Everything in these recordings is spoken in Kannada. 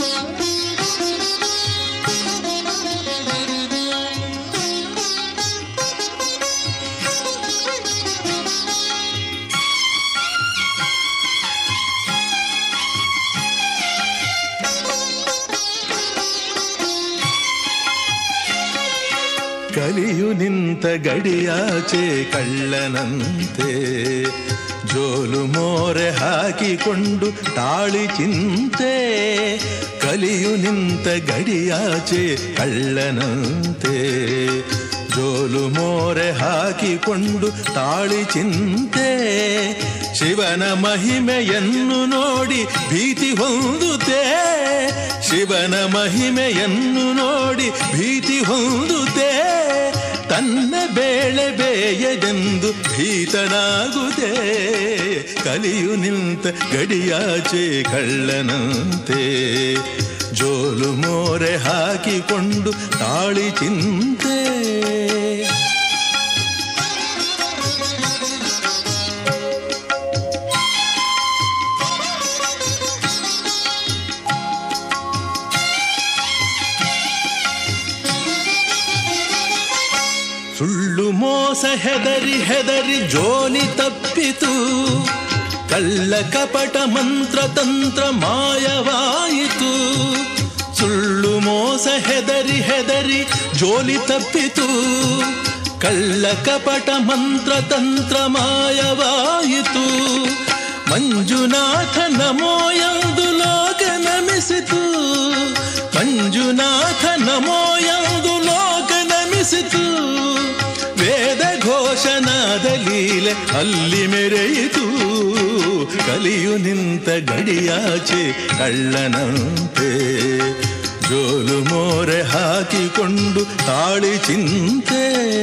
ಕಲಿಯು ನಿಂತ ಗಡಿಯಾಚೆ ಕಳ್ಳನಂತೆ ಜೋಲು ಮೋರೆ ಹಾಕಿಕೊಂಡು ತಾಳಿ ಚಿಂತೆ ಕಲಿಯು ನಿಂತ ಗಡಿಯಾಚೆ ಕಳ್ಳನಂತೆ ಜೋಲು ಮೋರೆ ಹಾಕಿಕೊಂಡು ತಾಳಿ ಚಿಂತೆ ಶಿವನ ಮಹಿಮೆಯನ್ನು ನೋಡಿ ಭೀತಿ ಹೊಂದುತ್ತೆ ಶಿವನ ಮಹಿಮೆಯನ್ನು ನೋಡಿ ಭೀತಿ ಹೊಂದುತ್ತೆ ತನ್ನ ಬೇಳೆ ಬೇಯದೆಂದು ಭೀತನಾಗುದೇ ಕಲಿಯು ನಿಂತ ಗಡಿಯಾಚೆ ಕಳ್ಳನಂತೆ ಜೋಲು ಮೋರೆ ಹಾಕಿಕೊಂಡು ತಾಳಿ ಚಿಂತೆ ಸುಳ್ಳು ಮೋಸ ಹೆದರಿ ಹೆದರಿ ಜೋಲಿ ತಪ್ಪಿತು ಕಳ್ಳ ಕಪಟ ಮಂತ್ರ ತಂತ್ರ ಮಾಯವಾಯಿತು ಸುಳ್ಳು ಮೋಸ ಹೆದರಿ ಹೆದರಿ ಜೋಲಿ ತಪ್ಪಿತು ಕಳ್ಳ ಕಪಟ ಮಂತ್ರ ತಂತ್ರ ಮಾಯವಾಯಿತು ಮಂಜುನಾಥ ನಮೋ ಎಂದು ಲೋಕ ನಮಿಸಿತು ಮಂಜುನಾಥ ನಮೋ ಎಂದು ಲೋಕ ನಮಿಸಿತು ವೇದ ಘೋಷನಾದ ಲೀಲೆ ಅಲ್ಲಿ ಮೆರೆಯಿತು ಕಲಿಯು ನಿಂತ ಗಡಿಯಾಚೆ ಕಳ್ಳನಂತೆ ಜೋಲು ಮೋರೆ ಹಾಕಿಕೊಂಡು ತಾಳಿ ಚಿಂತೆ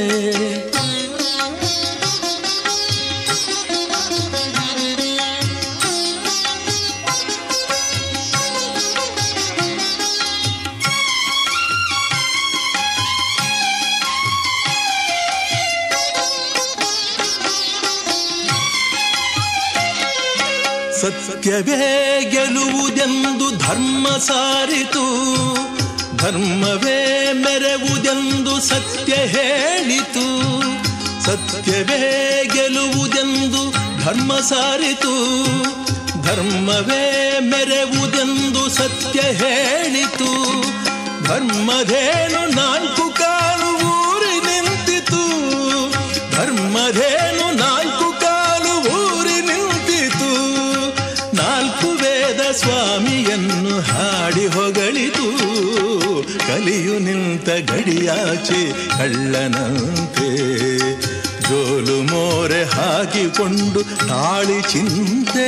ಸತ್ಯವೇ ಗೆಲುವುದೆಂದು ಧರ್ಮ ಸಾರಿತು ಧರ್ಮವೇ ಮೆರೆವುದೆಂದು ಸತ್ಯ ಹೇಳಿತು ಸತ್ಯವೇ ಗೆಲುವುದೆಂದು ಧರ್ಮ ಸಾರಿತು ಧರ್ಮವೇ ಮೆರೆವುದೆಂದು ಸತ್ಯ ಹೇಳಿತು ಧರ್ಮಧೇನು ನಾಲ್ಕು ಕಾಲು ಊರಿ ನಿಂತಿತು ಧರ್ಮಧೇನು ನಾಲ್ಕು ಕಾಲು ಊರಿ ನಿಂತಿತು ನಾಲ್ಕು ವೇದ ಸ್ವಾಮಿಯನ್ನು ಹಾಡಿ ಹೊಗಳಿತು ಕಲಿಯು ನಿಂತ ಗಡಿಯಾಚೆ ಕಳ್ಳನಂತೆ ಜೋಲು ಮೋರೆ ಹಾಕಿಕೊಂಡು ತಾಳಿ ಚಿಂತೆ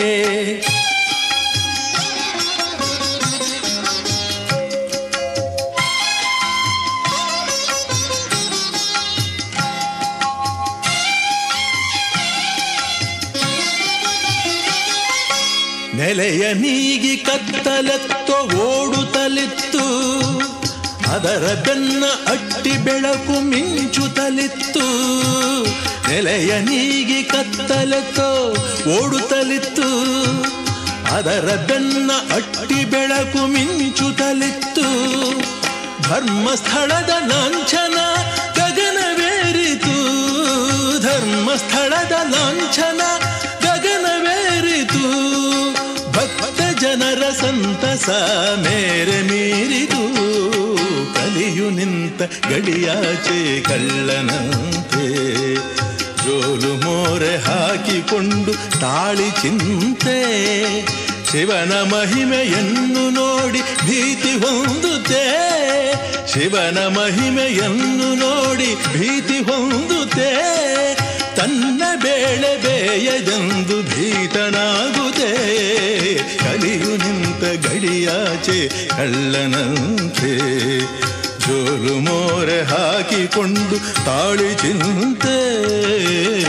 ನೆಲೆಯ ನೀಗಿ ಕತ್ತಲೆತ್ತೋ ಓಡುತ್ತಲಿತ್ತು ಅದರ ಬೆನ್ನ ಅಟ್ಟಿ ಬೆಳಕು ಮಿಂಚುತ್ತಲಿತ್ತು ನೆಲೆಯ ನೀಗಿ ಕತ್ತಲೆತ್ತೋ ಓಡುತ್ತಲಿತ್ತು ಅದರ ಬೆನ್ನ ಅಟ್ಟಿ ಬೆಳಕು ಮಿಂಚುತ್ತಲಿತ್ತು ಧರ್ಮಸ್ಥಳದ ಲಾಂಛನ ಗಗನವೇರಿತು ಧರ್ಮಸ್ಥಳದ ಲಾಂಛನ ಗಗನವೇರಿತು ಭಕ್ತ ಜನರ ಸಂತಸ ಮೇರೆ ಮೀರಿದು ಕಲಿಯು ನಿಂತ ಗಡಿಯಾಚೆ ಕಳ್ಳನಂತೆ ಜೋಲು ಮೋರೆ ಹಾಕಿಕೊಂಡು ತಾಳಿ ಚಿಂತೆ ಶಿವನ ಮಹಿಮೆಯನ್ನು ನೋಡಿ ಭೀತಿ ಹೊಂದುತ್ತೆ ಶಿವನ ಮಹಿಮೆಯನ್ನು ನೋಡಿ ಭೀತಿ ಹೊಂದುತ್ತೆ ತನ್ನ ಬೇಳೆ ಬೇಯದೆಂದು ಭೀತನಾಗುತ್ತೆ ಕಲಿಯು ನಿಂತ ಗಡಿಯಾಚೆ ಕಳ್ಳನಂತೆ ಜೋಲು ಮೋರೆ ಹಾಕಿಕೊಂಡು ತಾಳಿ ಚಿಂತೆ